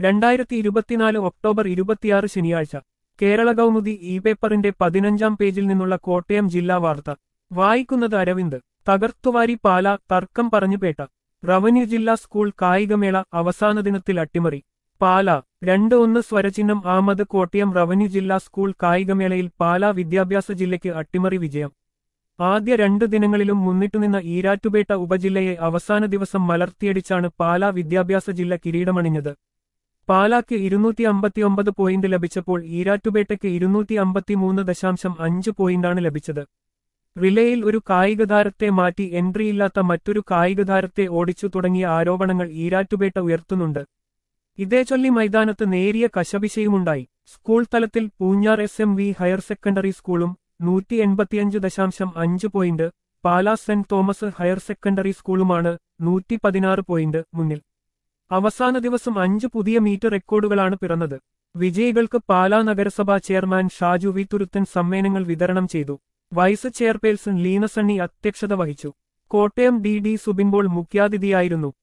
രണ്ടായിരത്തി ഇരുപത്തിനാല് ഒക്ടോബർ ഇരുപത്തിയാറ് ശനിയാഴ്ച കേരള കൗമുദി ഇ പേപ്പറിന്റെ പതിനഞ്ചാം പേജിൽ നിന്നുള്ള കോട്ടയം ജില്ലാ വാർത്ത വായിക്കുന്നത് അരവിന്ദ് തകർത്തുവാരി പാല തർക്കം പറഞ്ഞുപേട്ട റവന്യൂ ജില്ലാ സ്കൂൾ കായികമേള അവസാന ദിനത്തിൽ അട്ടിമറി പാല രണ്ട് ഒന്ന് സ്വരചിഹ്നം ആമത് കോട്ടയം റവന്യൂ ജില്ലാ സ്കൂൾ കായികമേളയിൽ പാല വിദ്യാഭ്യാസ ജില്ലയ്ക്ക് അട്ടിമറി വിജയം ആദ്യ രണ്ട് ദിനങ്ങളിലും മുന്നിട്ടുനിന്ന ഈരാറ്റുപേട്ട ഉപജില്ലയെ അവസാന ദിവസം മലർത്തിയടിച്ചാണ് പാല വിദ്യാഭ്യാസ ജില്ല കിരീടമണിഞ്ഞത് പാലാക്ക് ഇരുന്നൂറ്റി അമ്പത്തിയൊമ്പത് പോയിന്റ് ലഭിച്ചപ്പോൾ ഈരാറ്റുപേട്ടയ്ക്ക് ഇരുന്നൂറ്റി അമ്പത്തിമൂന്ന് ദശാംശം അഞ്ച് പോയിന്റാണ് ലഭിച്ചത് റിലേയിൽ ഒരു കായികതാരത്തെ മാറ്റി എൻട്രിയില്ലാത്ത മറ്റൊരു കായികതാരത്തെ ഓടിച്ചു തുടങ്ങിയ ആരോപണങ്ങൾ ഈരാറ്റുപേട്ട ഉയർത്തുന്നുണ്ട് ഇതേ ചൊല്ലി മൈതാനത്ത് നേരിയ കശപിശയുമുണ്ടായി സ്കൂൾ തലത്തിൽ Poonjar S M V higher secondary സ്കൂളും നൂറ്റി എൺപത്തിയഞ്ച് ദശാംശം അഞ്ച് point Pala saint Thomas higher secondary സ്കൂളുമാണ് നൂറ്റി പതിനാറ് പോയിന്റ് മുന്നിൽ അവസാന ദിവസം അഞ്ച് പുതിയ മീറ്റർ റെക്കോർഡുകളാണ് പിറന്നത് വിജയികൾക്ക് പാലാ നഗരസഭാ ചെയർമാൻ ഷാജു വി തുരുത്തൻ സമ്മേളനങ്ങൾ വിതരണം ചെയ്തു വൈസ് ചെയർപേഴ്സൺ ലീനസണ്ണി അധ്യക്ഷത വഹിച്ചു കോട്ടയം ഡി ഡി സുബിൻപോൾ മുഖ്യാതിഥിയായിരുന്നു